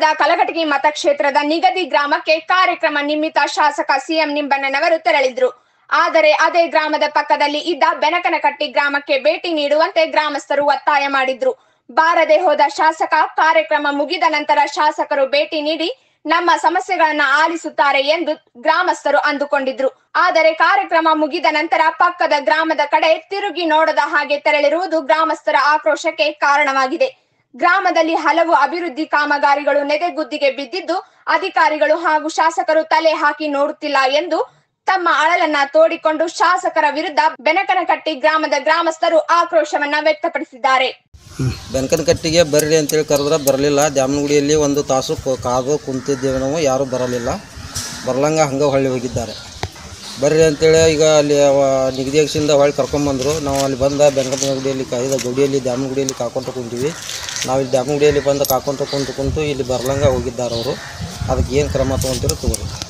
ಕಲಘಟಗಿ ಮತಕ್ಷೇತ್ರದ ನಿಗದಿ ಗ್ರಾಮಕ್ಕೆ ಕಾರ್ಯಕ್ರಮ ನಿಮಿತ್ತ ಶಾಸಕ ಸಿಎಂ ನಿಂಬಣ್ಣನವರು ತೆರಳಿದ್ರು ಆದರೆ ಅದೇ ಗ್ರಾಮದ ಪಕ್ಕದಲ್ಲಿ ಇದ್ದ ಬೆನಕನಕಟ್ಟಿ ಗ್ರಾಮಕ್ಕೆ ಭೇಟಿ ನೀಡುವಂತೆ ಗ್ರಾಮಸ್ಥರು ಒತ್ತಾಯ ಮಾಡಿದ್ರು ಬಾರದೆ ಹೋದ ಶಾಸಕ ಕಾರ್ಯಕ್ರಮ ಮುಗಿದ ನಂತರ ಶಾಸಕರು ಭೇಟಿ ನೀಡಿ ನಮ್ಮ ಸಮಸ್ಯೆಗಳನ್ನ ಆಲಿಸುತ್ತಾರೆ ಎಂದು ಗ್ರಾಮಸ್ಥರು ಅಂದುಕೊಂಡಿದ್ರು ಆದರೆ ಕಾರ್ಯಕ್ರಮ ಮುಗಿದ ನಂತರ ಪಕ್ಕದ ಗ್ರಾಮದ ಕಡೆ ತಿರುಗಿ ನೋಡದ ಹಾಗೆ ತೆರಳಿರುವುದು ಗ್ರಾಮಸ್ಥರ ಆಕ್ರೋಶಕ್ಕೆ ಕಾರಣವಾಗಿದೆ ಗ್ರಾಮದಲ್ಲಿ ಹಲವು ಅಭಿವೃದ್ಧಿ ಕಾಮಗಾರಿಗಳು ನೆದೆಗುದ್ದಿಗೆ ಬಿದ್ದಿದ್ದು ಅಧಿಕಾರಿಗಳು ಹಾಗೂ ಶಾಸಕರು ತಲೆ ಹಾಕಿ ನೋಡುತ್ತಿಲ್ಲ ಎಂದು ತಮ್ಮ ಅಳಲನ್ನ ತೋಡಿಕೊಂಡು ಶಾಸಕರ ವಿರುದ್ಧ ಬೆನಕನಕಟ್ಟಿ ಗ್ರಾಮದ ಗ್ರಾಮಸ್ಥರು ಆಕ್ರೋಶವನ್ನ ವ್ಯಕ್ತಪಡಿಸಿದ್ದಾರೆ ಬೆನಕನಕಟ್ಟಿಗೆ ಬರ್ರಿ ಅಂತೇಳಿ ಕರೆದ್ರೆ ಬರಲಿಲ್ಲ ದ್ಯಾಮನಗುಡಿಯಲ್ಲಿ ಒಂದು ತಾಸು ಕು- ಕಾದು ಕುಂತಿದ್ದೇವೆ ನಾವು ಯಾರೂ ಬರಲಿಲ್ಲ ಬರ್ಲಂಗ ಹಂಗೆ ಹೊಳ್ಳಿ ಹೋಗಿದ್ದಾರೆ ಬರ್ರಿ ಅಂತೇಳಿ ಈಗ ಅಲ್ಲಿ ಅವ ನಿಗದಿಯಿಂದ ಹೊಳ್ಳಿ ಕರ್ಕೊಂಬಂದರು ನಾವು ಅಲ್ಲಿ ಬಂದ ಬೆನಕನಗುಡಿಯಲ್ಲಿ ಕ ಇದು ಗುಡಿಯಲ್ಲಿ ದ್ಯಾಮನಗುಡಿಯಲ್ಲಿ ಕಾಕೊಂತ ಕುಂತೀವಿ ನಾವು ಇಲ್ಲಿ ದ್ಯಾಮನಗುಡಿಯಲ್ಲಿ ಬಂದು ಕಾಕೊಂತ ಕುಂತು ಕುಂತು ಇಲ್ಲಿ ಬರ್ಲಂಗ ಹೋಗಿದ್ದಾರೆ ಅವರು ಅದಕ್ಕೆ ಏನು ಕ್ರಮ ತೊಗೊಂತೀರೋ ತಗೋರಿ